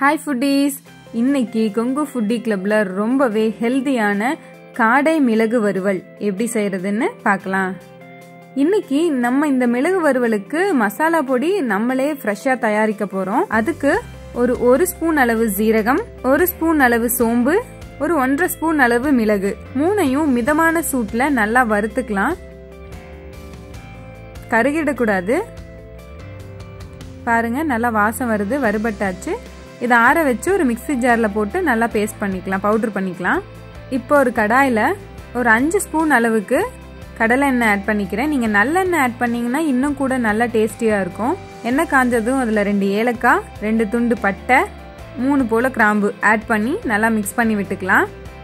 hi foodies இன்னைக்கு Kongu foodie கிளப்ல ரொம்பவே ஹெல்தியான காடை மிளகு வறுவல் எப்படி செய்யறதுன்னு பார்க்கலாம் இன்னைக்கு நம்ம இந்த மிளகு வறுவலுக்கு மசாலா பொடி நம்மளே ஃப்ரெஷ்ஷா தயாரிக்க போறோம் அதுக்கு ஒரு ஒரு ஸ்பூன் அளவு ஜீரகம் ஒரு ஸ்பூன் அளவு சோம்பு ஒரு ஒன்றரை ஸ்பூன் அளவு மிளகு மூணையும் மிதமான சூட்ல நல்லா வறுத்துக்கலாம் கருகிடக்கூடாது பாருங்க நல்லா வாசம் வருது வறுபட்டாச்சு இதை ஆற வச்சு ஒரு மிக்சி ஜாரில் போட்டு நல்லா பேஸ்ட் பண்ணிக்கலாம் பவுட்ரு பண்ணிக்கலாம் இப்போ ஒரு கடாயில் ஒரு அஞ்சு ஸ்பூன் அளவுக்கு கடலை எண்ணெய் ஆட் பண்ணிக்கிறேன் நீங்கள் நல்லெண்ணெய் ஆட் பண்ணிங்கன்னா இன்னும் கூட நல்லா டேஸ்டியாக இருக்கும் எண்ணெய் காஞ்சதும் அதில் ரெண்டு ஏலக்காய் ரெண்டு துண்டு பட்டை மூணு போல் கிராம்பு ஆட் பண்ணி நல்லா மிக்ஸ் பண்ணி விட்டுக்கலாம்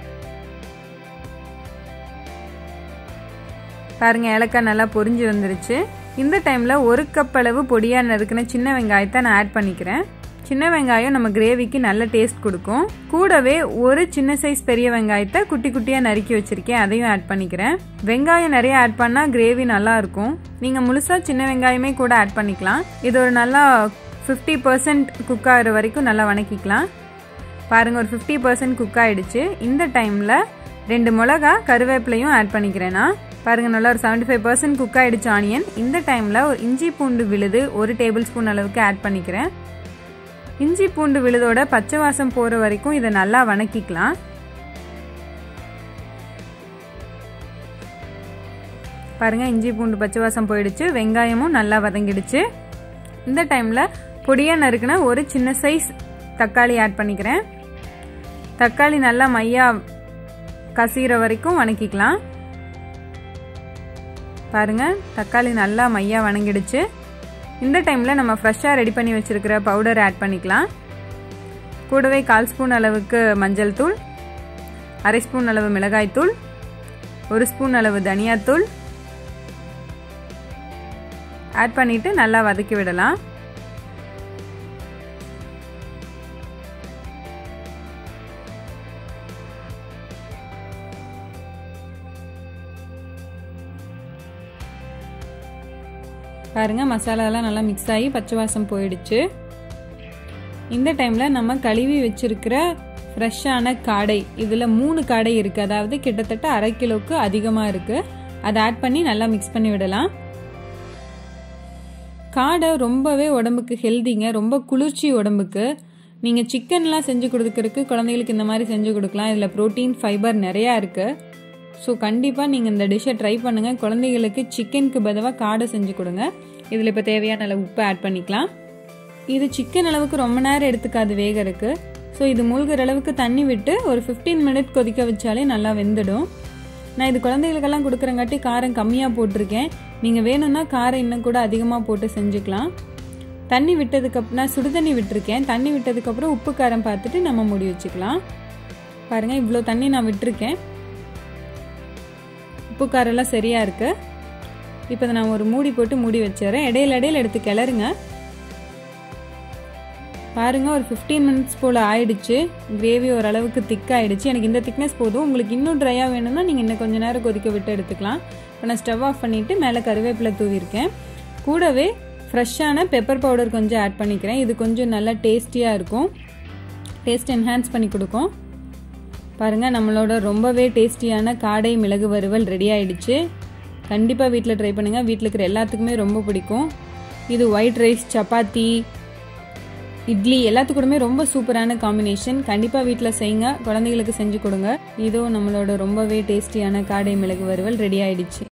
பாருங்க ஏலக்காய் நல்லா பொரிஞ்சு வந்துருச்சு இந்த டைமில் ஒரு கப் அளவு பொடியாக நறுக்கின சின்ன வெங்காயத்தை நான் ஆட் பண்ணிக்கிறேன் சின்ன வெங்காயம் நம்ம கிரேவிக்கு நல்ல டேஸ்ட் கொடுக்கும் கூடவே ஒரு சின்ன சைஸ் பெரிய வெங்காயத்தை குட்டி குட்டியாக நறுக்கி வச்சிருக்கேன் அதையும் ஆட் பண்ணிக்கிறேன் வெங்காயம் நிறைய ஆட் பண்ணால் கிரேவி நல்லா இருக்கும் நீங்கள் முழுசாக சின்ன வெங்காயமே கூட ஆட் பண்ணிக்கலாம் இது ஒரு நல்லா ஃபிஃப்டி பர்சன்ட் குக் ஆகிற வரைக்கும் நல்லா வணக்கிக்கலாம் பாருங்கள் ஒரு ஃபிஃப்டி பர்சன்ட் குக் ஆகிடுச்சு இந்த டைமில் ரெண்டு மிளகா கருவேப்பிலையும் ஆட் பண்ணிக்கிறேன் நான் பாருங்கள் நல்லா ஒரு செவன்டி ஃபைவ் பர்சன்ட் குக் ஆகிடுச்சு ஆனியன் இந்த டைமில் ஒரு இஞ்சி பூண்டு விழுது ஒரு டேபிள் ஸ்பூன் அளவுக்கு ஆட் பண்ணிக்கிறேன் இஞ்சி பூண்டு விழுதோட பச்சை வாசம் போகிற வரைக்கும் இதை நல்லா வணக்கிக்கலாம் பாருங்கள் இஞ்சி பூண்டு பச்சை வாசம் போயிடுச்சு வெங்காயமும் நல்லா வதங்கிடுச்சு இந்த டைமில் பொடியாக நறுக்குன ஒரு சின்ன சைஸ் தக்காளி ஆட் பண்ணிக்கிறேன் தக்காளி நல்லா மையா கசிகிற வரைக்கும் வணக்கிக்கலாம் பாருங்க தக்காளி நல்லா மையா வணங்கிடுச்சு இந்த டைமில் நம்ம ஃப்ரெஷ்ஷாக ரெடி பண்ணி வச்சுருக்கிற பவுடர் ஆட் பண்ணிக்கலாம் கூடவே கால் ஸ்பூன் அளவுக்கு மஞ்சள் தூள் அரை ஸ்பூன் அளவு மிளகாய் தூள் ஒரு ஸ்பூன் அளவு தனியாத்தூள் ஆட் பண்ணிவிட்டு நல்லா வதக்கி விடலாம் பாருங்க மசாலாலாம் நல்லா மிக்ஸ் ஆகி பச்சை வாசம் போயிடுச்சு இந்த டைமில் நம்ம கழுவி வச்சிருக்கிற ஃப்ரெஷ்ஷான காடை இதில் மூணு காடை இருக்குது அதாவது கிட்டத்தட்ட அரை கிலோவுக்கு அதிகமாக இருக்குது அதை ஆட் பண்ணி நல்லா மிக்ஸ் பண்ணி விடலாம் காடை ரொம்பவே உடம்புக்கு ஹெல்திங்க ரொம்ப குளிர்ச்சி உடம்புக்கு நீங்கள் சிக்கன்லாம் செஞ்சு கொடுக்குறதுக்கு குழந்தைகளுக்கு இந்த மாதிரி செஞ்சு கொடுக்கலாம் இதில் ப்ரோட்டீன் ஃபைபர் நிறையா இருக்குது ஸோ கண்டிப்பாக நீங்கள் இந்த டிஷ்ஷை ட்ரை பண்ணுங்கள் குழந்தைகளுக்கு சிக்கனுக்கு பதிலாக காடை செஞ்சு கொடுங்க இதில் இப்போ தேவையான அளவு உப்பு ஆட் பண்ணிக்கலாம் இது சிக்கன் அளவுக்கு ரொம்ப நேரம் எடுத்துக்காது வேகறதுக்கு ஸோ இது மூழ்கிற அளவுக்கு தண்ணி விட்டு ஒரு ஃபிஃப்டீன் மினிட் கொதிக்க வச்சாலே நல்லா வெந்துடும் நான் இது குழந்தைகளுக்கெல்லாம் கொடுக்குறங்காட்டி காரம் கம்மியாக போட்டிருக்கேன் நீங்கள் வேணும்னா காரம் இன்னும் கூட அதிகமாக போட்டு செஞ்சுக்கலாம் தண்ணி விட்டதுக்கப்புறம் நான் சுடுதண்ணி விட்டுருக்கேன் தண்ணி விட்டதுக்கப்புறம் உப்பு காரம் பார்த்துட்டு நம்ம மூடி வச்சுக்கலாம் பாருங்கள் இவ்வளோ தண்ணி நான் விட்டுருக்கேன் உப்பு காரெல்லாம் சரியாக இருக்குது இப்போ நான் ஒரு மூடி போட்டு மூடி வச்சிடறேன் இடையில இடையில எடுத்து கிளறுங்க பாருங்க ஒரு ஃபிஃப்டீன் மினிட்ஸ் போல் ஆயிடுச்சு கிரேவி ஓரளவுக்கு திக் ஆயிடுச்சு எனக்கு இந்த திக்னஸ் போதும் உங்களுக்கு இன்னும் ட்ரையாக வேணும்னா நீங்கள் இன்னும் கொஞ்சம் நேரம் கொதிக்க விட்டு எடுத்துக்கலாம் இப்போ நான் ஸ்டவ் ஆஃப் பண்ணிவிட்டு மேலே கருவேப்பிலை தூவிருக்கேன் கூடவே ஃப்ரெஷ்ஷான பெப்பர் பவுடர் கொஞ்சம் ஆட் பண்ணிக்கிறேன் இது கொஞ்சம் நல்லா டேஸ்டியாக இருக்கும் டேஸ்ட் என்ஹான்ஸ் பண்ணி கொடுக்கும் பாருங்கள் நம்மளோட ரொம்பவே டேஸ்டியான காடை மிளகு வறுவல் ரெடி ஆயிடுச்சு கண்டிப்பாக வீட்டில் ட்ரை பண்ணுங்கள் வீட்டில் இருக்கிற எல்லாத்துக்குமே ரொம்ப பிடிக்கும் இது ஒயிட் ரைஸ் சப்பாத்தி இட்லி எல்லாத்துக்கூடமே ரொம்ப சூப்பரான காம்பினேஷன் கண்டிப்பாக வீட்டில் செய்யுங்க குழந்தைகளுக்கு செஞ்சு கொடுங்க இதோ நம்மளோட ரொம்பவே டேஸ்டியான காடை மிளகு வறுவல் ரெடி ஆயிடுச்சு